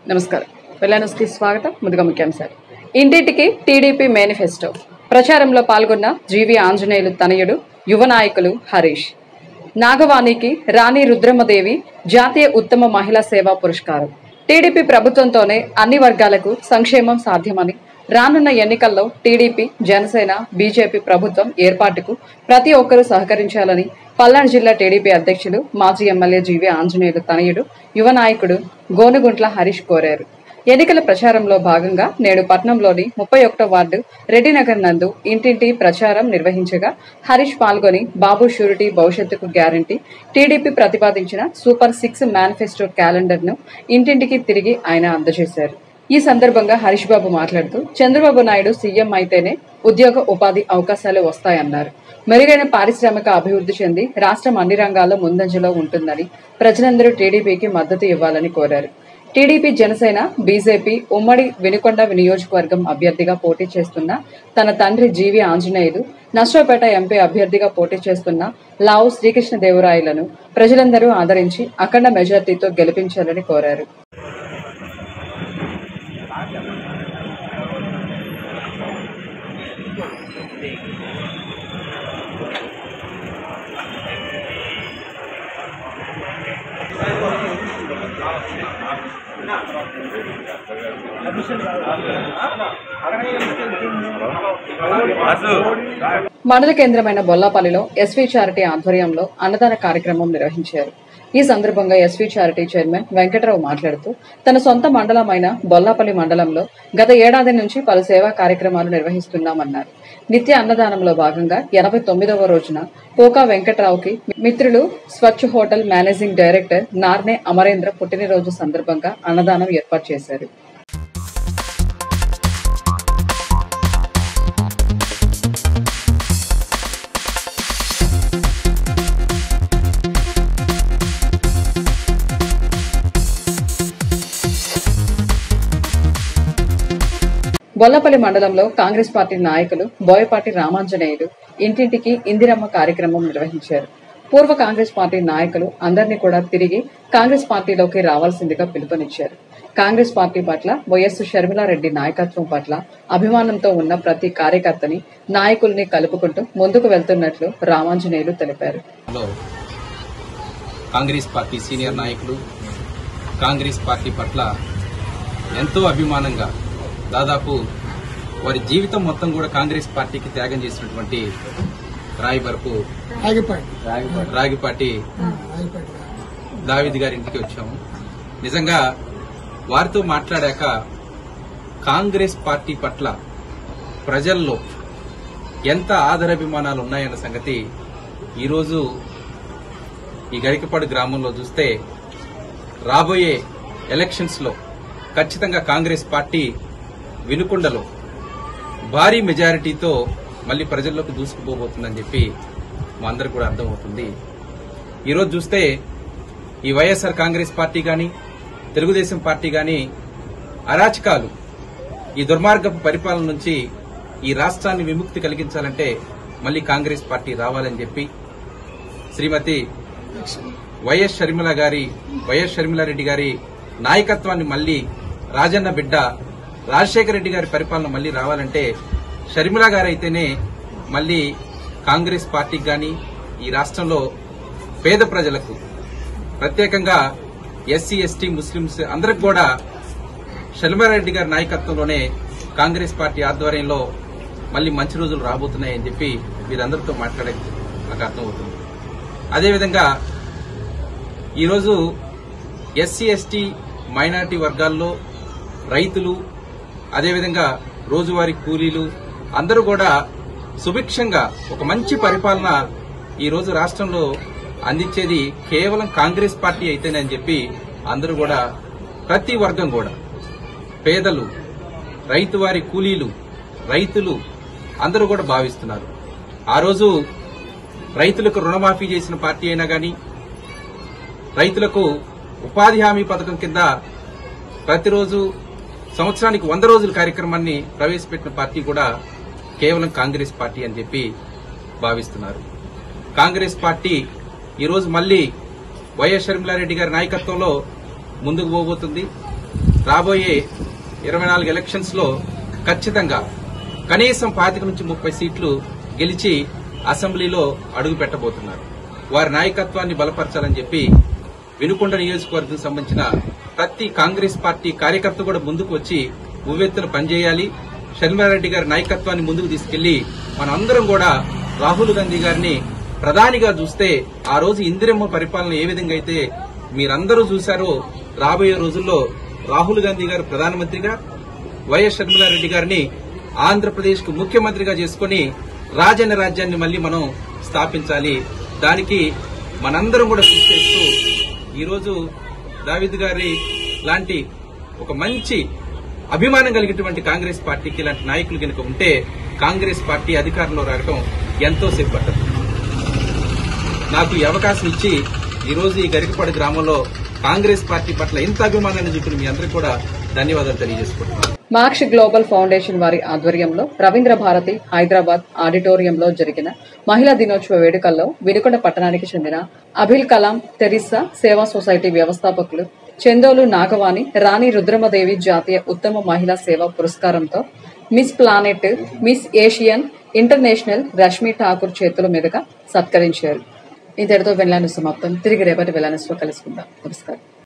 నమస్కారం వెల్లనస్కి స్వాగతం ముందుగా ముఖ్యాంశాలు ఇంటింటికి టీడీపీ మేనిఫెస్టో ప్రచారంలో పాల్గొన్న జీవి ఆంజనేయులు తనయుడు యువ నాయకులు హరీష్ నాగవాణికి రాణి రుద్రమదేవి జాతీయ ఉత్తమ మహిళా సేవా పురస్కారం టీడీపీ ప్రభుత్వంతోనే అన్ని వర్గాలకు సంక్షేమం సాధ్యమని రానున్న ఎన్నికల్లో టీడీపీ జనసేన బీజేపీ ప్రభుత్వం ఏర్పాటుకు ప్రతి ఒక్కరూ సహకరించాలని పల్నాడు జిల్లా టీడీపీ అధ్యక్షులు మాజీ ఎమ్మెల్యే జీవి ఆంజనేయులు తనయుడు యువ నాయకుడు గోనుగుంట్ల హరీష్ కోరారు ఎన్నికల ప్రచారంలో భాగంగా నేడు పట్నంలోని ముప్పై ఒకటో వార్డు రెడ్డినగర్ నందు ఇంటింటి ప్రచారం నిర్వహించగా హరీష్ పాల్గొని బాబు షూరిటీ భవిష్యత్తుకు గ్యారంటీ టీడీపీ ప్రతిపాదించిన సూపర్ సిక్స్ మేనిఫెస్టో క్యాలెండర్ ను ఇంటింటికి తిరిగి ఆయన అందజేశారు ఈ సందర్భంగా హరీష్ బాబు మాట్లాడుతూ చంద్రబాబు నాయుడు సీఎం అయితేనే ఉద్యోగ ఉపాధి అవకాశాలు వస్తాయన్నారు మెరుగైన పారిశ్రామిక అభివృద్ధి చెంది రాష్ట్రం అన్ని రంగాల్లో ముందంజలో ఉంటుందని ప్రజలందరూ టీడీపీకి మద్దతు ఇవ్వాలని కోరారు టీడీపీ జనసేన బీజేపీ ఉమ్మడి వినుకొండ నియోజకవర్గం అభ్యర్థిగా పోటీ చేస్తున్న తన తండ్రి జీవి ఆంజనేయులు నష్టపేట ఎంపీ అభ్యర్థిగా పోటీ చేస్తున్న లావు శ్రీకృష్ణదేవరాయలను ప్రజలందరూ ఆదరించి అఖండ మెజార్టీతో గెలిపించాలని కోరారు మండల కేంద్రమైన బొల్లాపల్లిలో ఎస్వి చారిటీ ఆధ్వర్యంలో అన్నదాన కార్యక్రమం నిర్వహించారు ఈ సందర్భంగా ఎస్వి చారిటీ చైర్మన్ వెంకటరావు మాట్లాడుతూ తన సొంత మండలమైన బొల్లాపల్లి మండలంలో గత ఏడాది నుంచి పలు సేవా కార్యక్రమాలు నిర్వహిస్తున్నామన్నారు నిత్య అన్నదానంలో భాగంగా ఎనభై తొమ్మిదవ రోజున పోకా వెంకట్రావుకి మిత్రులు Swachh hotel managing director Narne Amarendra పుట్టినరోజు సందర్భంగా అన్నదానం ఏర్పాటు చేశారు బొల్లపల్లి మండలంలో కాంగ్రెస్ పార్టీ నాయకులు బోయపాటి రామాంజనేయులు ఇంటింటికి ఇందిరమ్మ కార్యక్రమం నిర్వహించారు పూర్వ కాంగ్రెస్ పార్టీ నాయకులు అందరినీ కూడా తిరిగి కాంగ్రెస్ పార్టీలోకి రావాల్సిందిగా పిలుపునిచ్చారు కాంగ్రెస్ పార్టీ పట్ల వైఎస్ షర్మిలారెడ్డి నాయకత్వం పట్ల అభిమానంతో ఉన్న ప్రతి కార్యకర్తని నాయకుల్ని కలుపుకుంటూ ముందుకు వెళ్తున్నట్లు రామాంజనేయులు తెలిపారు లో కాంగ్రెస్ పార్టీ సీనియర్ నాయకులు కాంగ్రెస్ పార్టీ పట్ల ఎంతో అభిమానంగా దాదాపు వారి జీవితం మొత్తం కూడా కాంగ్రెస్ పార్టీకి త్యాగం చేసినటువంటి రాయబరపు ఆగిపోయింది రాగిపాటి ఆగిపోయింది దావిద్ గారి ఇంటికి వచ్చాము నిజంగా వారితో మాట్లాడాక కాంగ్రెస్ పార్టీ పట్ల ప్రజల్లో ఎంత ఆదరాభిమానాలు ఉన్నాయన్న సంగతి ఈరోజు ఈ గరికపాడు గ్రామంలో చూస్తే రాబోయే ఎలక్షన్స్ లో ఖచ్చితంగా కాంగ్రెస్ పార్టీ వినుకొండలో భారీ మెజారిటీతో మళ్లీ ప్రజల్లోకి దూసుకుపోబోతుందని చెప్పి మా అందరికి కూడా అర్థమవుతుంది ఈరోజు చూస్తే ఈ వైఎస్ఆర్ కాంగ్రెస్ పార్టీ గాని తెలుగుదేశం పార్టీ గాని అరాచకాలు ఈ దుర్మార్గపు పరిపాలన నుంచి ఈ రాష్ట్రాన్ని విముక్తి కలిగించాలంటే మళ్లీ కాంగ్రెస్ పార్టీ రావాలని చెప్పి శ్రీమతి వైఎస్ షర్మిల గారి వైఎస్ షర్మిలారెడ్డి గారి నాయకత్వాన్ని మళ్లీ రాజన్న బిడ్డ రాజశేఖర రెడ్డి గారి పరిపాలన మళ్లీ రావాలంటే షర్మిల గారు అయితేనే మళ్లీ కాంగ్రెస్ పార్టీకి గాని ఈ రాష్ట్రంలో పేద ప్రజలకు ప్రత్యేకంగా ఎస్సీ ఎస్టీ ముస్లింస్ అందరికి కూడా షర్మిలారెడ్డి గారి నాయకత్వంలోనే కాంగ్రెస్ పార్టీ ఆధ్వర్యంలో మళ్లీ మంచి రోజులు రాబోతున్నాయని చెప్పి వీరందరితో మాట్లాడే నాకు అర్థమవుతుంది అదేవిధంగా ఈరోజు ఎస్సీ ఎస్టీ మైనారిటీ వర్గాల్లో రైతులు అదేవిధంగా రోజువారీ కూలీలు అందరూ కూడా సుభిక్షంగా ఒక మంచి పరిపాలన ఈ రోజు రాష్ట్రంలో అందించేది కేవలం కాంగ్రెస్ పార్టీ అయితేనని చెప్పి అందరూ కూడా ప్రతి వర్గం కూడా పేదలు రైతువారి కూలీలు రైతులు అందరూ కూడా భావిస్తున్నారు ఆ రోజు రైతులకు రుణమాఫీ చేసిన పార్టీ అయినా గాని రైతులకు ఉపాధి హామీ పథకం కింద ప్రతిరోజు సంవత్సరానికి వంద రోజుల కార్యక్రమాన్ని ప్రవేశపెట్టిన పార్టీ కూడా కేవలం కాంగ్రెస్ పార్టీ అని చెప్పి భావిస్తున్నారు కాంగ్రెస్ పార్టీ ఈరోజు మళ్లీ వైఎస్ షర్మిలారెడ్డి గారి నాయకత్వంలో ముందుకు పోబోతుంది రాబోయే ఇరవై నాలుగు ఎలక్షన్స్ లో ఖచ్చితంగా కనీసం పాతిక నుంచి ముప్పై సీట్లు గెలిచి అసెంబ్లీలో అడుగు పెట్టబోతున్నారు వారి నాయకత్వాన్ని బలపరచాలని చెప్పి వినుకొండ నియోజకవర్గం సంబంధించిన ప్రతి కాంగ్రెస్ పార్టీ కార్యకర్త కూడా ముందుకు వచ్చి ఉవ్వెత్తున పనిచేయాలి షర్మిలారెడ్డి గారి నాయకత్వాన్ని ముందుకు తీసుకెళ్లి మనందరం కూడా రాహుల్ గాంధీ గారిని ప్రధానిగా చూస్తే ఆ రోజు ఇందిరమ్మ పరిపాలన ఏ విధంగా అయితే మీరందరూ చూశారో రాబోయే రోజుల్లో రాహుల్ గాంధీ గారు ప్రధానమంత్రిగా వైఎస్ షర్మిలారెడ్డి గారిని ఆంధ్రప్రదేశ్ కు ముఖ్యమంత్రిగా చేసుకుని రాజన్న రాజ్యాన్ని మళ్లీ మనం స్థాపించాలి దానికి మనందరం కూడా కృషి చేస్తూ ఈరోజు దావిద్ గారి లాంటి ఒక మంచి అభిమానం కలిగినటువంటి కాంగ్రెస్ పార్టీకి ఇలాంటి నాయకులు కనుక ఉంటే కాంగ్రెస్ పార్టీ అధికారంలో రావడం ఎంతో సేపు పట్టదు నాకు ఈ అవకాశం ఇచ్చి ఈరోజు ఈ గరికపాడు గ్రామంలో కాంగ్రెస్ పార్టీ పట్ల ఇంత అభిమానాన్ని చూపిన మీ అందరికీ కూడా ధన్యవాదాలు తెలియజేసుకుంటున్నాను మార్క్స్ గ్లోబల్ ఫౌండేషన్ వారి ఆధ్వర్యంలో రవీంద్ర భారతి హైదరాబాద్ ఆడిటోరియంలో జరిగిన మహిళా దినోత్సవ వేడుకల్లో వినుకొండ పట్టణానికి చెందిన అభిల్ కలాం తెరిస్సా సేవా సొసైటీ వ్యవస్థాపకులు చందోలు నాగవాణి రాణి రుద్రమదేవి జాతీయ ఉత్తమ మహిళా సేవా పురస్కారంతో Miss Planet Miss Asian International Rashmi Thakur చేతుల మీదుగా సత్కరించారు ఇంతటితో వెళ్ళాను సమాప్తం తిరిగి రేపటి వెళ్ళాను కలుసుకుందాం నమస్కారం